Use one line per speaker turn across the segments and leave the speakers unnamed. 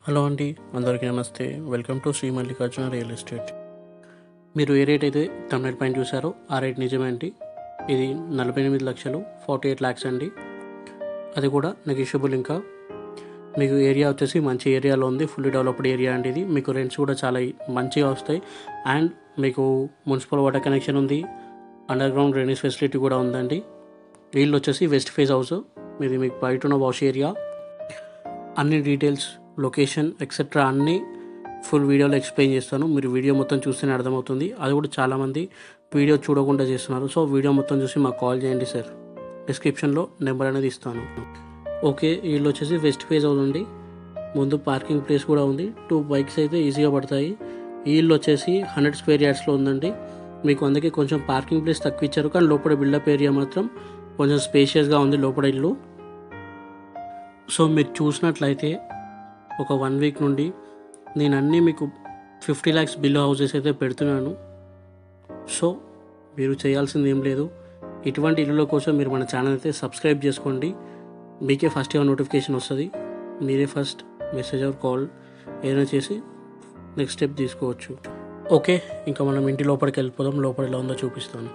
hello అండి అందరికీ నమస్తే welcome to Sri Mallikarjuna real estate మీరు ఏ రేట్ అయితే తమిళ పైన చూసారో ఆ రేట్ నిజమే అండి ఇది నలభై ఎనిమిది లక్షలు ఫార్టీ ఎయిట్ ల్యాక్స్ అండి అది కూడా నెగిషియబుల్ ఇంకా మీకు ఏరియా వచ్చేసి మంచి ఏరియాలో ఉంది ఫుల్లీ డెవలప్డ్ ఏరియా అండి ఇది మీకు రెంట్స్ కూడా చాలా మంచిగా వస్తాయి అండ్ మీకు మున్సిపల్ వాటర్ కనెక్షన్ ఉంది అండర్ గ్రౌండ్ డ్రైనేజ్ ఫెసిలిటీ కూడా ఉందండి వీళ్ళు వచ్చేసి వెస్ట్ ఫేజ్ హౌస్ ఇది మీకు బయట ఉన్న వాష్ ఏరియా అన్ని డీటెయిల్స్ లొకేషన్ ఎక్సెట్రా అన్నీ ఫుల్ వీడియోలో ఎక్స్ప్లెయిన్ చేస్తాను మీరు వీడియో మొత్తం చూస్తేనే అర్థమవుతుంది అది కూడా చాలామంది వీడియో చూడకుండా చేస్తున్నారు సో వీడియో మొత్తం చూసి మాకు కాల్ చేయండి సార్ డిస్క్రిప్షన్లో నెంబర్ అనేది ఇస్తాను ఓకే వీళ్ళు వచ్చేసి వెస్ట్ ఫేజ్ అవుతుంది ముందు పార్కింగ్ ప్లేస్ కూడా ఉంది టూ బైక్స్ అయితే ఈజీగా పడతాయి ఈ ఇల్లు వచ్చేసి హండ్రెడ్ స్క్వేర్ యార్డ్స్లో ఉందండి మీకు అందుకే కొంచెం పార్కింగ్ ప్లేస్ తక్కువ ఇచ్చారు కానీ లోపల బిల్డప్ ఏరియా మాత్రం కొంచెం స్పేషియస్గా ఉంది లోపల ఇల్లు సో మీరు చూసినట్లయితే ఒక వన్ వీక్ నుండి నేను అన్నీ మీకు ఫిఫ్టీ ల్యాక్స్ బిల్ హౌసెస్ అయితే పెడుతున్నాను సో మీరు చేయాల్సింది ఏం లేదు ఇటువంటి ఇల్లుల కోసం మీరు మన ఛానల్ అయితే సబ్స్క్రైబ్ చేసుకోండి మీకే ఫస్ట్ ఏమైనా నోటిఫికేషన్ వస్తుంది మీరే ఫస్ట్ మెసేజ్ ఆర్ కాల్ ఏదైనా చేసి నెక్స్ట్ స్టెప్ తీసుకోవచ్చు ఓకే ఇంకా మనం ఇంటి లోపలికి వెళ్ళిపోదాం లోపల ఎలా ఉందో చూపిస్తాను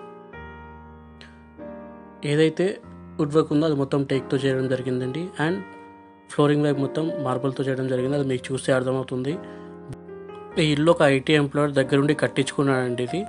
ఏదైతే వుడ్ వర్క్ ఉందో అది మొత్తం టేక్తో చేయడం జరిగిందండి అండ్ ఫ్లోరింగ్ వైపు మొత్తం మార్బల్తో చేయడం జరిగింది అది మీకు చూస్తే అర్థమవుతుంది ఈ ఇల్లు ఒక ఐటీ ఎంప్లాయర్ దగ్గరుండి కట్టించుకున్నాడండి ఇది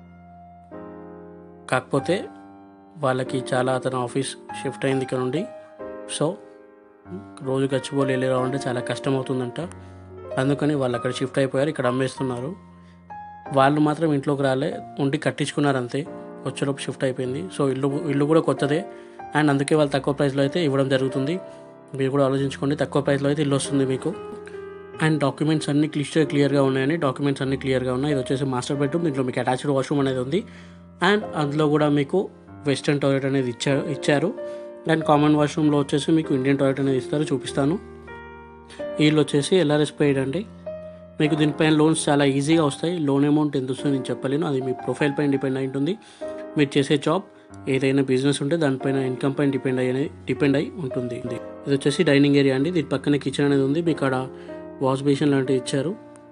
కాకపోతే వాళ్ళకి చాలా అతను ఆఫీస్ షిఫ్ట్ అయింది ఇక్కడ నుండి సో రోజు గచ్చిపోలు వెళ్ళి రావాలంటే చాలా కష్టం అవుతుందంట అందుకని వాళ్ళు అక్కడ షిఫ్ట్ అయిపోయారు ఇక్కడ అమ్మేస్తున్నారు వాళ్ళు మాత్రం ఇంట్లోకి రాలే ఉండి కట్టించుకున్నారు అంతే వచ్చేలోపు షిఫ్ట్ అయిపోయింది సో ఇల్లు ఇల్లు కూడా కొత్తదే అండ్ అందుకే వాళ్ళు తక్కువ ప్రైస్లో అయితే ఇవ్వడం జరుగుతుంది మీరు కూడా ఆలోచించుకోండి తక్కువ ప్రైస్లో అయితే ఇల్లు వస్తుంది మీకు అండ్ డాక్యుమెంట్స్ అన్ని క్లిస్టర్ క్లియర్గా ఉన్నాయని డాక్యుమెంట్స్ అన్ని క్లియర్గా ఉన్నాయి ఇది వచ్చేసి మాస్టర్ బెడ్రూమ్ దీంట్లో మీకు అటాచ్డ్ వాష్రూమ్ అనేది ఉంది అండ్ అందులో కూడా మీకు వెస్టర్న్ టాయిలెట్ అనేది ఇచ్చారు ఇచ్చారు అండ్ కామన్ వాష్రూమ్లో వచ్చేసి మీకు ఇండియన్ టాయిలెట్ అనేది ఇస్తారు చూపిస్తాను వీళ్ళు వచ్చేసి ఎల్ఆర్ఎస్ పెయిడ్ అండి మీకు దీనిపైన లోన్స్ చాలా ఈజీగా వస్తాయి లోన్ అమౌంట్ ఎంత వస్తుందో నేను చెప్పలేను అది మీ ప్రొఫైల్ పైన డిపెండ్ అయి ఉంటుంది మీరు చేసే జాబ్ ఏదైనా బిజినెస్ ఉంటే దానిపైన ఇన్కమ్ పైన డిపెండ్ అయ్యి డిపెండ్ అయి ఉంటుంది ఇది వచ్చేసి డైనింగ్ ఏరియా అండి దీని పక్కన కిచెన్ అనేది ఉంది మీకు అక్కడ వాష్ బేసిన్ లాంటివి ఇచ్చారు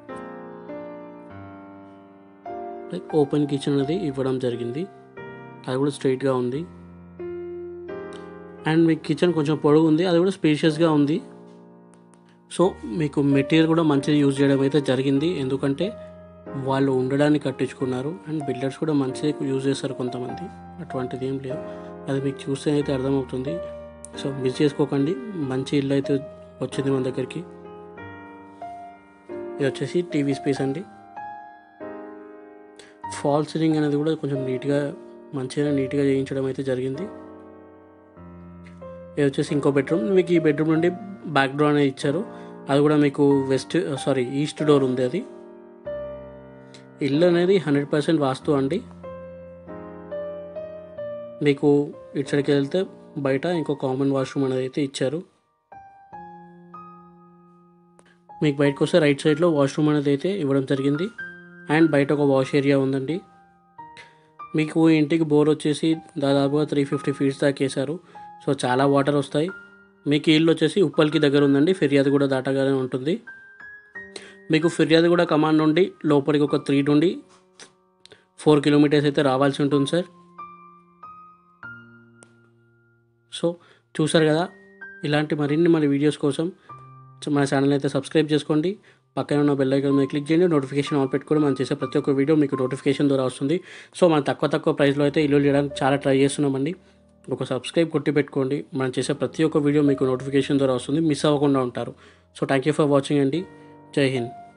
లైక్ ఓపెన్ కిచెన్ అనేది ఇవ్వడం జరిగింది అది కూడా స్ట్రైట్గా ఉంది అండ్ మీకు కిచెన్ కొంచెం పొడుగు ఉంది అది కూడా స్పేషియస్గా ఉంది సో మీకు మెటీరియల్ కూడా మంచిగా యూజ్ చేయడం అయితే జరిగింది ఎందుకంటే వాళ్ళు ఉండడానికి కట్టించుకున్నారు అండ్ బిల్డర్స్ కూడా మంచిగా యూజ్ చేస్తారు కొంతమంది అటువంటిది ఏం లేదు అది మీకు చూస్తే అయితే అర్థమవుతుంది సో మిస్ చేసుకోకండి మంచి ఇల్లు అయితే వచ్చింది మన దగ్గరికి ఇది వచ్చేసి టీవీ స్పేస్ అండి ఫాల్ సీలింగ్ అనేది కూడా కొంచెం నీట్గా మంచిగా నీట్గా చేయించడం అయితే జరిగింది ఇది వచ్చేసి ఇంకో బెడ్రూమ్ మీకు ఈ బెడ్రూమ్ నుండి బ్యాక్ డోర్ అనేది ఇచ్చారు అది కూడా మీకు వెస్ట్ సారీ ఈస్ట్ డోర్ ఉంది అది ఇల్లు అనేది హండ్రెడ్ పర్సెంట్ వాస్తు అండి మీకు ఇటు సైడ్కి వెళ్తే బయట ఇంకో కామన్ వాష్రూమ్ అనేది అయితే ఇచ్చారు మీకు బయటకు వస్తే రైట్ సైడ్లో వాష్రూమ్ అనేది అయితే ఇవ్వడం జరిగింది అండ్ బయట ఒక వాష్ ఏరియా ఉందండి మీకు ఇంటికి బోర్ వచ్చేసి దాదాపుగా త్రీ ఫిఫ్టీ ఫీట్స్ దాకా వేశారు సో చాలా వాటర్ వస్తాయి మీకు ఈ ఇల్లు వచ్చేసి ఉప్పల్కి దగ్గర ఉందండి ఫిర్యాదు కూడా దాటగానే ఉంటుంది మీకు ఫిర్యాదు కూడా కమాండ్ నుండి లోపలికి ఒక త్రీ నుండి ఫోర్ కిలోమీటర్స్ అయితే రావాల్సి ఉంటుంది సార్ సో చూసారు కదా ఇలాంటి మరిన్ని మన వీడియోస్ కోసం మన ఛానల్ అయితే సబ్స్క్రైబ్ చేసుకోండి పక్కన ఉన్న బెల్ ఐకాన్ మీద క్లిక్ చేయండి నోటిఫికేషన్ ఆన్ పెట్టుకోండి మనం చేసే ప్రతి ఒక్క వీడియో మీకు నోటిఫికేషన్ ద్వారా వస్తుంది సో మనం తక్కువ తక్కువ ప్రైస్లో అయితే ఇల్లు చేయడానికి చాలా ట్రై చేస్తున్నామండి ఒక సబ్స్క్రైబ్ కొట్టి పెట్టుకోండి మనం చేసే ప్రతి ఒక్క వీడియో మీకు నోటిఫికేషన్ ద్వారా వస్తుంది మిస్ అవ్వకుండా ఉంటారు so thank you for watching అండి జై హింద్